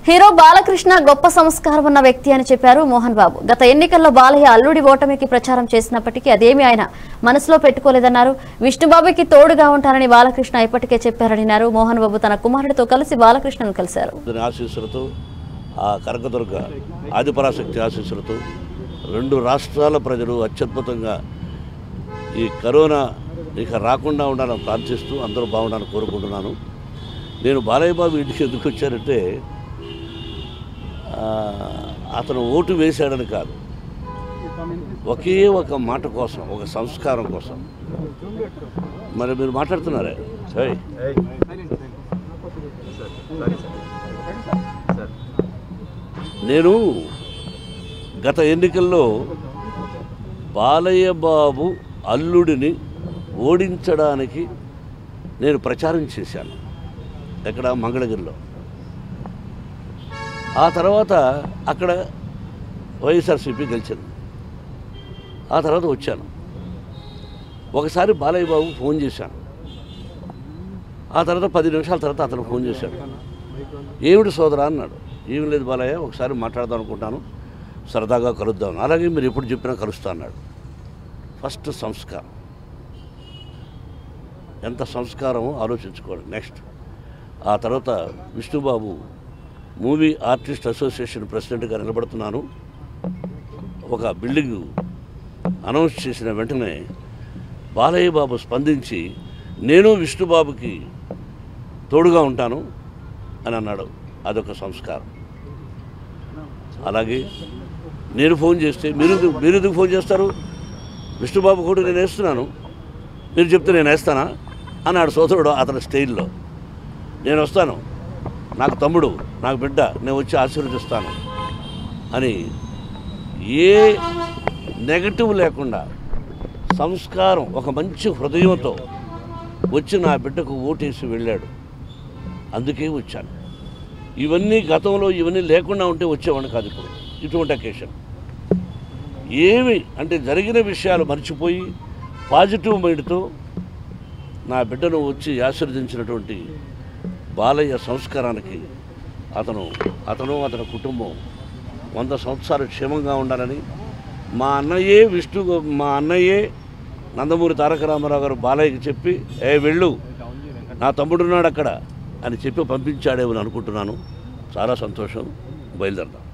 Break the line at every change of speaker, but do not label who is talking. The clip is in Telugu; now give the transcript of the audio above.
హీరో బాలకృష్ణ గొప్ప సంస్కారం ఉన్న వ్యక్తి అని చెప్పారు మోహన్ బాబు గత ఎన్నికల్లో బాలయ్య అల్లుడి ఓటమికి ప్రచారం చేసినప్పటికీ అదేమీ ఆయన మనసులో పెట్టుకోలేదన్నారు విష్ణుబాబుకి తోడుగా ఉంటానని బాలకృష్ణ ఇప్పటికే చెప్పారన్నారు మోహన్ బాబు తన కుమారుడితో కలిసి బాలకృష్ణను కలిశారు
దాని ఆశీస్సులతో ఆ కనకదుర్గ ఆదిపరాశక్తి ఆశీస్సులతో రెండు రాష్ట్రాల ప్రజలు అత్యద్భుతంగా ఈ కరోనా ఇక రాకుండా ఉండాలని ప్రార్థిస్తూ అందరూ బాగుండాలని కోరుకుంటున్నాను నేను బాలయ్య బాబు ఇంటికి ఎందుకు వచ్చానంటే ఆ, అతను ఓటు వేశాడని కాదు ఒకే ఒక మాట కోసం ఒక సంస్కారం కోసం మరి మీరు మాట్లాడుతున్నారే ఏయ్, నేను గత ఎన్నికల్లో బాలయ్య బాబు అల్లుడిని ఓడించడానికి నేను ప్రచారం చేశాను ఎక్కడ మంగళగిరిలో ఆ తర్వాత అక్కడ వైఎస్ఆర్సీపీ గెలిచింది ఆ తర్వాత వచ్చాను ఒకసారి బాలయ్య బాబు ఫోన్ చేశాను ఆ తర్వాత పది నిమిషాల తర్వాత అతను ఫోన్ చేశాడు ఏమిటి సోదరా అన్నాడు ఏమి లేదు బాలయ్య ఒకసారి మాట్లాడదాం అనుకుంటాను సరదాగా కలుద్దాం అలాగే మీరు ఎప్పుడు చెప్పినా కలుస్తా అన్నాడు ఫస్ట్ సంస్కారం ఎంత సంస్కారమో ఆలోచించుకోండి నెక్స్ట్ ఆ తర్వాత విష్ణుబాబు మూవీ ఆర్టిస్ట్ అసోసియేషన్ ప్రెసిడెంట్గా నిలబడుతున్నాను ఒక బిల్డింగ్ అనౌన్స్ చేసిన వెంటనే బాలయ్య బాబు స్పందించి నేను విష్ణుబాబుకి తోడుగా ఉంటాను అని అన్నాడు అదొక సంస్కారం అలాగే నేను ఫోన్ చేస్తే మీరు ఎందుకు- మీరు ఎందుకు ఫోన్ చేస్తారు విష్ణుబాబు కూడా నేను వేస్తున్నాను మీరు చెప్తే నేను వేస్తానా అన్నాడు సోదరుడు అతని స్టైల్లో నేను వస్తాను నాకు తమ్ముడు నాకు బిడ్డ నేను వచ్చి ఆశీర్వదిస్తాను అని ఏ నెగటివ్ లేకుండా సంస్కారం ఒక మంచి హృదయంతో వచ్చి నా బిడ్డకు ఓటేసి వెళ్ళాడు అందుకే వచ్చాను ఇవన్నీ గతంలో ఇవన్నీ లేకుండా ఉంటే వచ్చేవాడిని కాదు ఇప్పుడు ఇటువంటి అకేషన్ ఏమి అంటే జరిగిన విషయాలు మర్చిపోయి పాజిటివ్ మైండ్తో నా బిడ్డను వచ్చి ఆశీర్వదించినటువంటి బాలయ్య సంస్కారానికి అతను అతను అతని కుటుంబం వంద సంవత్సరాలు క్షేమంగా ఉండాలని మా అన్నయ్యే విష్ణు మా అన్నయ్యే నందమూరి తారక రామారావు గారు బాలయ్యకి చెప్పి ఏ వెళ్ళు నా తమ్ముడున్నాడు అక్కడ అని చెప్పి పంపించాడేమని అనుకుంటున్నాను చాలా సంతోషం బయలుదేరదాం